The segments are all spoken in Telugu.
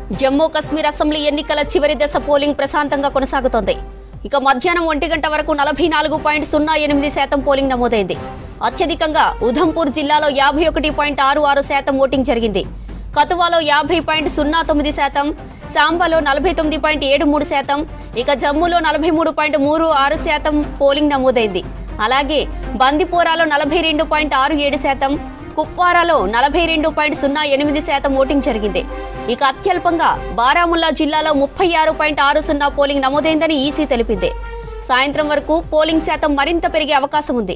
జమ్మూ కశ్మీర్ అసెంబ్లీ ఎన్నికల చివరి దశ పోలింగ్ ప్రశాంతంగా కొనసాగుతోంది ఇక మధ్యాహ్నం ఒంటి గంట వరకు నలభై నాలుగు పాయింట్ సున్నా ఎనిమిది శాతం పోలింగ్ నమోదైంది అత్యధికంగా ఉధంపూర్ జిల్లాలో యాభై ఒకటి పాయింట్ ఆరు ఆరు శాతం ఓటింగ్ జరిగింది కతువాలో యాభై పాయింట్ సున్నా తొమ్మిది శాతం సాంబాలో నలభై తొమ్మిది పాయింట్ ఏడు మూడు శాతం ఇక జమ్మూలో నలభై మూడు పాయింట్ మూడు ఆరు శాతం పోలింగ్ నమోదైంది అలాగే బందిపోరాలో నలభై రెండు పాయింట్ ఆరు ఏడు శాతం కుప్వారాలో నలభై రెండు పాయింట్ సున్నా ఎనిమిది శాతం ఓటింగ్ జరిగింది ఇక అత్యల్పంగా బారాముల్లా జిల్లాలో ముప్పై ఆరు పాయింట్ ఆరు సున్నా పోలింగ్ నమోదైందని ఈసీ తెలిపింది సాయంత్రం వరకు పోలింగ్ శాతం మరింత పెరిగే అవకాశం ఉంది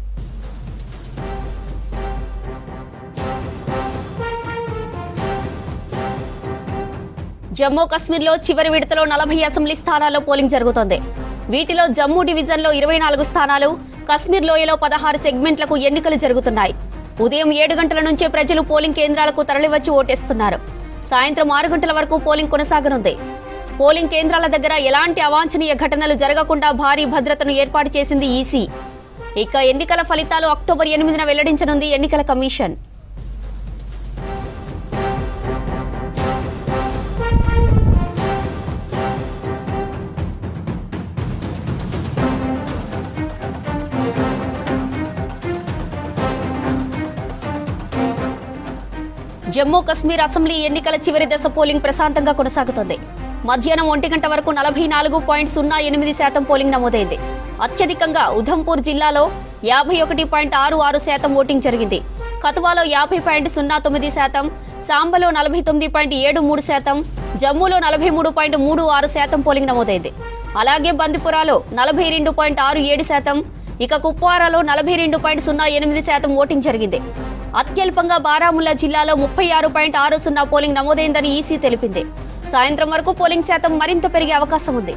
జమ్మూ కశ్మీర్లో చివరి విడతలో నలభై అసెంబ్లీ స్థానాల్లో పోలింగ్ జరుగుతోంది వీటిలో జమ్మూ డివిజన్లో ఇరవై నాలుగు స్థానాలు కశ్మీర్ లోయలో పదహారు సెగ్మెంట్లకు ఎన్నికలు జరుగుతున్నాయి ఉదయం ఏడు గంటల నుంచే ప్రజలు పోలింగ్ కేంద్రాలకు తరలివచ్చి ఓటేస్తున్నారు సాయంత్రం ఆరు గంటల వరకు పోలింగ్ కొనసాగనుంది పోలింగ్ కేంద్రాల దగ్గర ఎలాంటి అవాంఛనీయ ఘటనలు జరగకుండా భారీ భద్రతను ఏర్పాటు చేసింది ఈసీ ఇక ఎన్నికల ఫలితాలు అక్టోబర్ ఎనిమిదిన వెల్లడించనుంది ఎన్నికల కమిషన్ జమ్మూ కశ్మీర్ అసెంబ్లీ ఎన్నికల చివరి దశ పోలింగ్ ప్రశాంతంగా కొనసాగుతోంది మధ్యాహ్నం ఒంటి గంట వరకు నలభై నాలుగు పాయింట్ సున్నా ఎనిమిది శాతం పోలింగ్ నమోదైంది అత్యధికంగా ఉధంపూర్ జిల్లాలో యాభై ఒకటి పాయింట్ ఆరు ఆరు శాతం ఓటింగ్ జరిగింది కతువాలో యాభై పాయింట్ సున్నా తొమ్మిది శాతం సాంబలో నలభై తొమ్మిది పాయింట్ ఏడు మూడు శాతం జమ్మూలో నలభై మూడు పాయింట్ మూడు ఆరు శాతం పోలింగ్ నమోదైంది అలాగే బందిపురాలో నలభై రెండు పాయింట్ ఆరు ఏడు శాతం ఇక కుప్వారాలో నలభై రెండు పాయింట్ సున్నా ఎనిమిది శాతం ఓటింగ్ జరిగింది అత్యల్పంగా బారాముల్లా జిల్లాలో ముప్పై ఆరు పాయింట్ ఆరు సున్నా పోలింగ్ నమోదైందని ఈసీ తెలిపింది సాయంత్రం వరకు పోలింగ్ శాతం మరింత పెరిగే అవకాశం ఉంది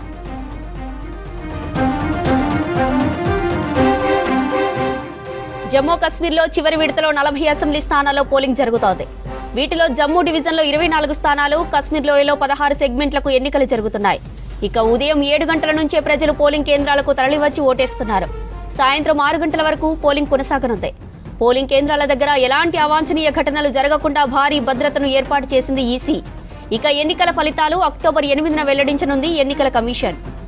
జమ్మూ కశ్మీర్లో చివరి విడతలో నలభై అసెంబ్లీ స్థానాల్లో పోలింగ్ జరుగుతోంది వీటిలో జమ్మూ డివిజన్లో ఇరవై నాలుగు స్థానాలు కశ్మీర్ లోయలో పదహారు సెగ్మెంట్లకు ఎన్నికలు జరుగుతున్నాయి ఇక ఉదయం ఏడు గంటల నుంచే ప్రజలు పోలింగ్ కేంద్రాలకు తరలివచ్చి ఓటేస్తున్నారు సాయంత్రం ఆరు గంటల వరకు పోలింగ్ కొనసాగనుంది పోలింగ్ కేంద్రాల దగ్గర ఎలాంటి అవాంఛనీయ ఘటనలు జరగకుండా భారీ భద్రతను ఏర్పాటు చేసింది ఈసీ ఇక ఎన్నికల ఫలితాలు అక్టోబర్ ఎనిమిదిన వెల్లడించనుంది ఎన్నికల కమిషన్